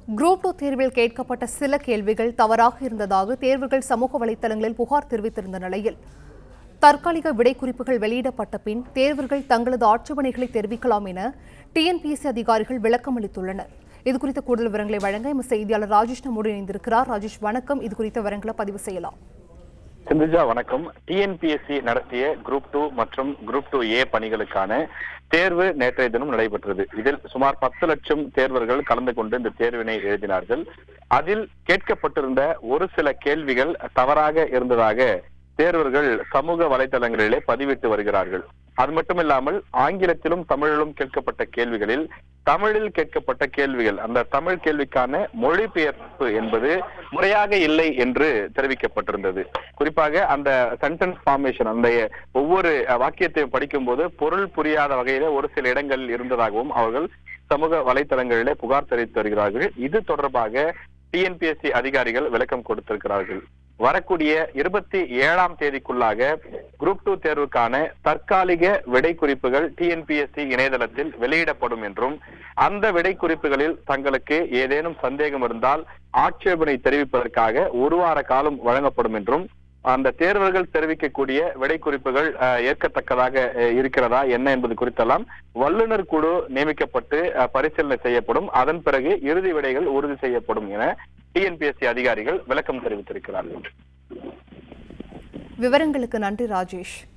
group two தேர்வில் கேட்கப்பட்ட சில கேள்விகள் தவறாக இருந்ததாக தேர்வுகள் சமூக வலைதளங்களில் புகார் தெரிவித்திருந்த நிலையில் தற்காலிக விடைக்குறிப்புகள் வெளியிடப்பட்ட பின் தேர்வர்கள் தங்களது ஆட்சேபனைகளை தெரிவிக்கலாம் என டிஎன்பிஎஸ்சி அதிகாரிகள் விளக்கம் அளித்துள்ளனர் இதுகுறித்த கூடுதல் விவரங்களை வழங்க எமது செய்தியாளர் ராஜேஷ் நம்மோடு இணைந்திருக்கிறார் ராஜேஷ் வணக்கம் இது குறித்த விவரங்களை பதிவு செய்யலாம் சிந்துஜா வணக்கம் டிஎன்பிஎஸ்சி நடத்திய குரூப் டூ மற்றும் குரூப் டூ ஏ பணிகளுக்கான தேர்வு நேற்றைய தினம் நடைபெற்றது இதில் சுமார் பத்து லட்சம் தேர்வர்கள் கலந்து கொண்டு இந்த தேர்வினை எழுதினார்கள் அதில் கேட்கப்பட்டிருந்த ஒரு சில கேள்விகள் தவறாக இருந்ததாக தேர்வர்கள் சமூக வலைதளங்களிலே பதிவிட்டு வருகிறார்கள் அது மட்டுமில்லாமல் ஆங்கிலத்திலும் தமிழிலும் கேட்கப்பட்ட கேள்விகளில் தமிழில் கேட்கப்பட்ட கேள்விகள் அந்த தமிழ் கேள்விக்கான மொழிபெயர்ப்பு என்பது முறையாக இல்லை என்று தெரிவிக்கப்பட்டிருந்தது குறிப்பாக அந்த சென்டென்ஸ் ஃபார்மேஷன் அந்த ஒவ்வொரு வாக்கியத்தையும் படிக்கும்போது பொருள் புரியாத வகையில ஒரு சில இடங்கள் இருந்ததாகவும் அவர்கள் சமூக வலைத்தளங்களிலே புகார் தெரிவித்து வருகிறார்கள் இது தொடர்பாக டிஎன்பிஎஸ்சி அதிகாரிகள் விளக்கம் கொடுத்திருக்கிறார்கள் வரக்கூடிய இருபத்தி ஏழாம் தேதிக்குள்ளாக குரூப் டூ தேர்வுக்கான தற்காலிக விடை குறிப்புகள் டிஎன்பிஎஸ்சி இணையதளத்தில் வெளியிடப்படும் என்றும் அந்த விடை குறிப்புகளில் தங்களுக்கு ஏதேனும் சந்தேகம் இருந்தால் ஆட்சேபனை தெரிவிப்பதற்காக ஒரு வார காலம் வழங்கப்படும் என்றும் அந்த தேர்வர்கள் தெரிவிக்கக்கூடிய விடை குறிப்புகள் அஹ், ஏற்கத்தக்கதாக அஹ், இருக்கிறதா என்ன என்பது குறித்தெல்லாம் வல்லுநர் குழு நியமிக்கப்பட்டு அஹ், பரிசீலனை செய்யப்படும் அதன் பிறகு இறுதி விடைகள் உறுதி செய்யப்படும் என டிஎன்பிஎஸ்சி அதிகாரிகள் விளக்கம் தெரிவித்திருக்கிறார்கள் விவரங்களுக்கு நன்றி ராஜேஷ்